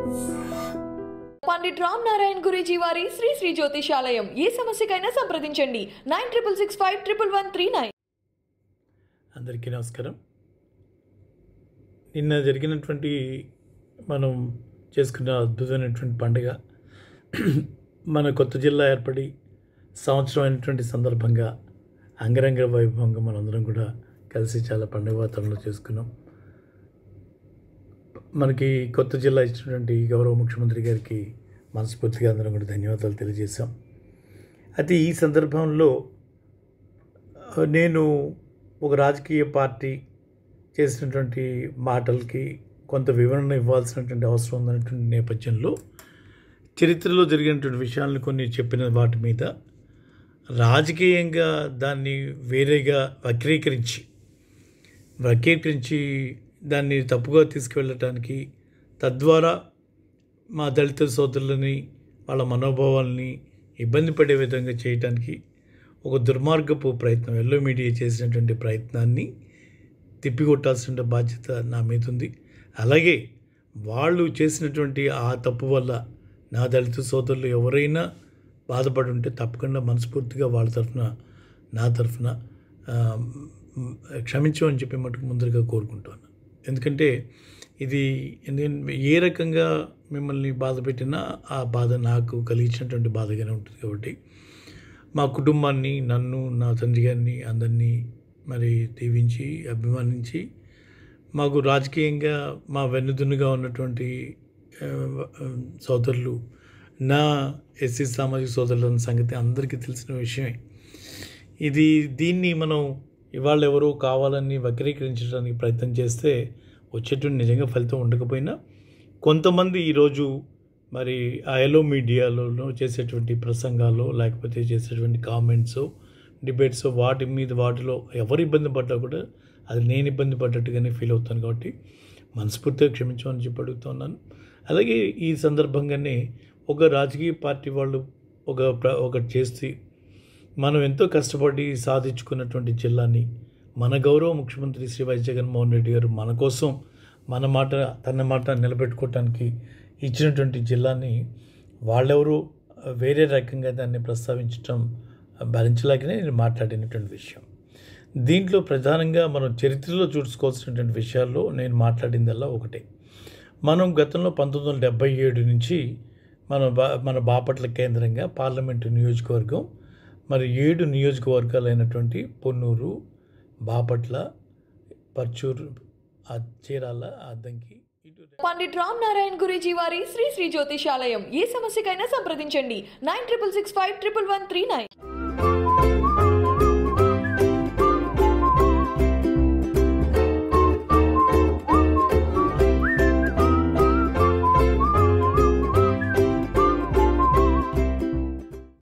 పండిట్ రామ్ నారాయణ్ గురూజీ వారి శ్రీ శ్రీ జ్యోతిషాలయం ఏ సమస్యకైనా సంప్రదించండి nine triple six five triple one three nine అందరికీ నమస్కారం నిన్న జరిగినటువంటి మనం చేసుకున్న అద్భుతమైనటువంటి పండుగ మన కొత్త జిల్లా ఏర్పడి సంవత్సరం అయినటువంటి సందర్భంగా అంగరంగ వైభవంగా మనందరం కూడా కలిసి చాలా పండుగ వాతావరణంలో చేసుకున్నాం మనకి కొత్త జిల్లా ఇచ్చినటువంటి గౌరవ ముఖ్యమంత్రి గారికి మనస్ఫూర్తిగా అందరం కూడా ధన్యవాదాలు తెలియజేశాం అయితే ఈ సందర్భంలో ఆ, నేను ఒక రాజకీయ పార్టీ చేసినటువంటి మాటలకి కొంత వివరణ ఇవ్వాల్సినటువంటి అవసరం ఉందనేటువంటి నేపథ్యంలో చరిత్రలో జరిగినటువంటి విషయాలను కొన్ని చెప్పిన వాటి మీద రాజకీయంగా దాన్ని వేరేగా వక్రీకరించి వక్రీకరించి దాన్ని తప్పుగా తీసుకువెళ్ళటానికి తద్వారా మా దళిత సోదరులని వాళ్ళ మనోభావాల్ని ఇబ్బంది పడే విధంగా చేయటానికి ఒక దుర్మార్గపు ప్రయత్నం ఎల్లో మీడియా చేసినటువంటి ప్రయత్నాన్ని తిప్పికొట్టాల్సిన బాధ్యత నా మీద ఉంది అలాగే వాళ్ళు చేసినటువంటి ఆ తప్పు వల్ల నా దళిత సోదరులు ఎవరైనా బాధపడి ఉంటే తప్పకుండా మనస్ఫూర్తిగా వాళ్ళ తరఫున నా తరఫున ఆ, మ్, క్షమించమని చెప్పి మటుకు ముందరగా కోరుకుంటాను ఎందుకంటే ఇది ఎందుకంటే ఏ రకంగా మిమ్మల్ని బాధ పెట్టినా ఆ బాధ నాకు కలిగించినటువంటి బాధగానే ఉంటుంది కాబట్టి మా కుటుంబాన్ని నన్ను నా తండ్రి గారిని అందరినీ మరి దీవించి అభిమానించి మాకు రాజకీయంగా మా వెన్నుదున్నుగా ఉన్నటువంటి ఆ, సోదరులు నా ఎస్సీ సామాజిక సోదరుల సంగతి అందరికీ తెలిసిన విషయమే ఇది దీన్ని మనం ఇవాళ ఎవరో కావాలని వక్రీకరించడానికి ప్రయత్నం చేస్తే వచ్చేటువంటి నిజంగా ఫలితం ఉండకపోయినా కొంతమంది ఈరోజు మరి ఆ ఎలో మీడియాలో చేసేటువంటి ప్రసంగాలు లేకపోతే చేసేటువంటి కామెంట్స్ డిబేట్స్ వాటి మీద వాటిలో ఎవరు ఇబ్బంది పడ్డా కూడా అది నేను ఇబ్బంది పడ్డట్టుగానే ఫీల్ అవుతాను కాబట్టి మనస్ఫూర్తిగా క్షమించమని చెప్పి అడుగుతున్నాను అలాగే ఈ సందర్భంగానే ఒక రాజకీయ పార్టీ వాళ్ళు ఒక ప్ర- ఒకటి చేసి మనం ఎంతో కష్టపడి సాధించుకున్నటువంటి జిల్లాని మన గౌరవ ముఖ్యమంత్రి శ్రీ వైఎస్ జగన్మోహన్ రెడ్డి గారు మన కోసం మన మాట తన మాట నిలబెట్టుకోవటానికి ఇచ్చినటువంటి జిల్లాని వాళ్ళెవరూ వేరే రకంగా దాన్ని ప్రస్తావించడం భరించలేకనే నేను మాట్లాడినటువంటి విషయం దీంట్లో ప్రధానంగా మనం చరిత్రలో చూసుకోవాల్సినటువంటి విషయాల్లో నేను మాట్లాడిందల్లా ఒకటే మనం గతంలో పంతొమ్మిది వందల డెబ్బై ఏడు నుంచి మన బా మన బాపట్ల కేంద్రంగా పార్లమెంటు నియోజకవర్గం మరి ఏడు నియోజకవర్గాలు అయినటువంటి పొన్నూరు బాపట్ల పర్చూరు ఆ చీరాల అద్దంకి ఇటు పండిట్ రామ్ నారాయణ్ గురూజీ వారి శ్రీ శ్రీ జ్యోతిషాలయం ఏ సమస్యకైనా సంప్రదించండి nine triple six five triple one three nine